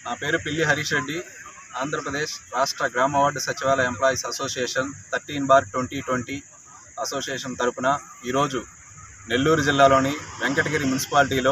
నా పేరు పిల్లి హరీష్ రెడ్డి ఆంధ్రప్రదేశ్ రాష్ట్ర గ్రామ వార్డు సచివాలయ employees association thirteen bar twenty twenty association తరపున ఈరోజు నెల్లూరు జిల్లాలోని వెంకటగిరి మున్సిపాలిటీలో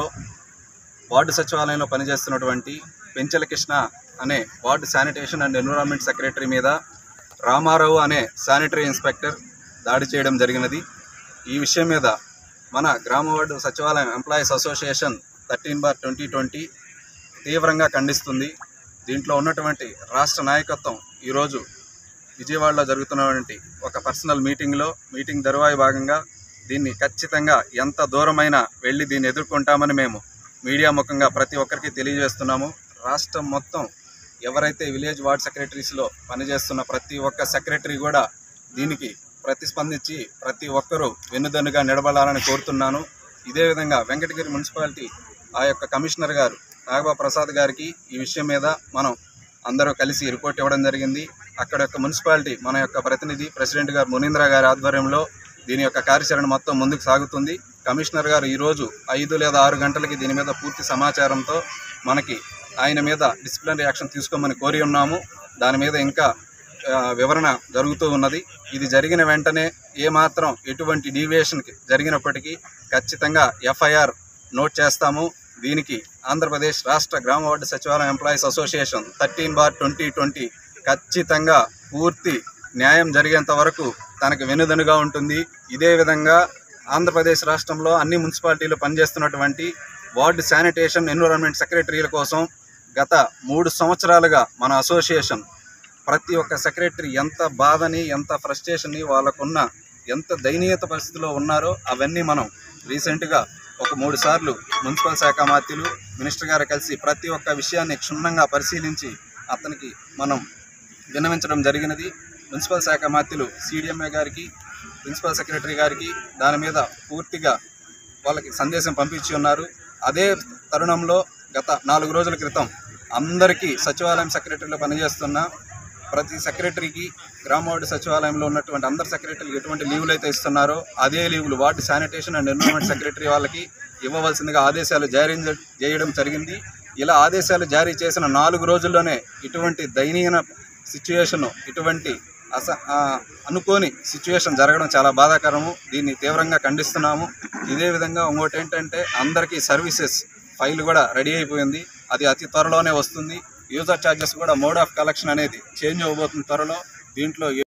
వార్డు సచివాలయంలో పనిచేస్తున్నటువంటి పెంచల కృష్ణ అనే ward sanitation and environment secretary మీద రామారావు అనే శానిటరీ ఇన్స్పెక్టర్ దాడి చేయడం జరిగినది ఈ విషయం మీద మన గ్రామ వార్డు సచివాలయం employees association thirteen bar twenty twenty తీవ్రంగా ఖండిస్తుంది దీంట్లో ఉన్నటువంటి రాష్ట్ర నాయకత్వం ఈరోజు విజయవాడలో జరుగుతున్నటువంటి ఒక పర్సనల్ మీటింగ్లో మీటింగ్ తరువాయి భాగంగా దీన్ని ఖచ్చితంగా ఎంత దూరమైనా వెళ్ళి దీన్ని ఎదుర్కొంటామని మేము మీడియా ముఖంగా ప్రతి ఒక్కరికి తెలియజేస్తున్నాము రాష్ట్రం మొత్తం ఎవరైతే విలేజ్ వార్డ్ సెక్రటరీస్లో పనిచేస్తున్న ప్రతి ఒక్క సెక్రటరీ కూడా దీనికి ప్రతిస్పందించి ప్రతి ఒక్కరూ వెన్నుదన్నుగా నిలబడాలని కోరుతున్నాను ఇదే విధంగా వెంకటగిరి మున్సిపాలిటీ ఆ యొక్క కమిషనర్ గారు నాగబా ప్రసాద్ గారికి ఈ విషయం మీద మనం అందరూ కలిసి రిపోర్ట్ ఇవ్వడం జరిగింది అక్కడ యొక్క మున్సిపాలిటీ మన యొక్క ప్రతినిధి ప్రెసిడెంట్ గారు మునీంద్ర గారి ఆధ్వర్యంలో దీని యొక్క కార్యాచరణ మొత్తం ముందుకు సాగుతుంది కమిషనర్ గారు ఈరోజు ఐదు లేదా ఆరు గంటలకి దీని మీద పూర్తి సమాచారంతో మనకి ఆయన మీద డిసిప్లినరీ యాక్షన్ తీసుకోమని కోరి ఉన్నాము దాని మీద ఇంకా ఆ, వివరణ జరుగుతూ ఉన్నది ఇది జరిగిన వెంటనే ఏమాత్రం ఎటువంటి డీవియేషన్కి జరిగినప్పటికీ ఖచ్చితంగా ఎఫ్ఐఆర్ నోట్ చేస్తాము దీనికి ఆంధ్రప్రదేశ్ రాష్ట్ర గ్రామ వార్డు సచివాలయం employees association thirteen bar twenty twenty ఖచ్చితంగా పూర్తి న్యాయం జరిగేంత వరకు తనకు వెనుదనుగా ఉంటుంది ఇదే విధంగా ఆంధ్రప్రదేశ్ రాష్ట్రంలో అన్ని మున్సిపాలిటీలు పనిచేస్తున్నటువంటి వార్డు శానిటేషన్ ఎన్విరాన్మెంట్ సెక్రటరీల కోసం గత మూడు సంవత్సరాలుగా మన అసోసియేషన్ ప్రతి ఒక్క సెక్రటరీ ఎంత బాధని ఎంత ఫ్రస్ట్రేషన్ని వాళ్ళకున్న ఎంత దయనీయత పరిస్థితిలో ఉన్నారో అవన్నీ మనం రీసెంట్గా ఒక మూడు సార్లు మున్సిపల్ శాఖ మాత్యులు మినిస్టర్ గారు కలిసి ప్రతి ఒక్క విషయాన్ని క్షుణ్ణంగా పరిశీలించి అతనికి మనం విన్నవించడం జరిగినది మున్సిపల్ శాఖ మాత్యులు సిడిఎంఏ గారికి ప్రిన్సిపల్ సెక్రటరీ గారికి దాని మీద పూర్తిగా వాళ్ళకి సందేశం పంపించి ఉన్నారు అదే తరుణంలో గత నాలుగు రోజుల క్రితం అందరికీ సచివాలయం సెక్రటరీలో పనిచేస్తున్న ప్రతి సెక్రటరీకి గ్రామ వార్డు సచివాలయంలో ఉన్నటువంటి అందరు సెక్రటరీకి ఎటువంటి లీవులు అయితే ఇస్తున్నారో అదే లీవులు ward sanitation and environment secretary వాళ్ళకి ఇవ్వవలసిందిగా ఆదేశాలు జారీ చే- చేయడం జరిగింది ఇలా ఆదేశాలు జారీ చేసిన నాలుగు రోజుల్లోనే ఇటువంటి దయనీయ సిచ్యుయేషన్ ఇటువంటి అస ఆ, అనుకోని సిచ్యువేషన్ జరగడం చాలా బాధాకరము దీన్ని తీవ్రంగా ఖండిస్తున్నాము ఇదే విధంగా ఇంకోటి ఏంటంటే అందరికీ సర్వీసెస్ ఫైల్ కూడా రెడీ అయిపోయింది అది అతి త్వరలోనే వస్తుంది యూజర్ ఛార్జెస్ కూడా మోడ్ ఆఫ్ కలెక్షన్ అనేది చేంజ్ అవ్వబోతుంది త్వరలో దీంట్లో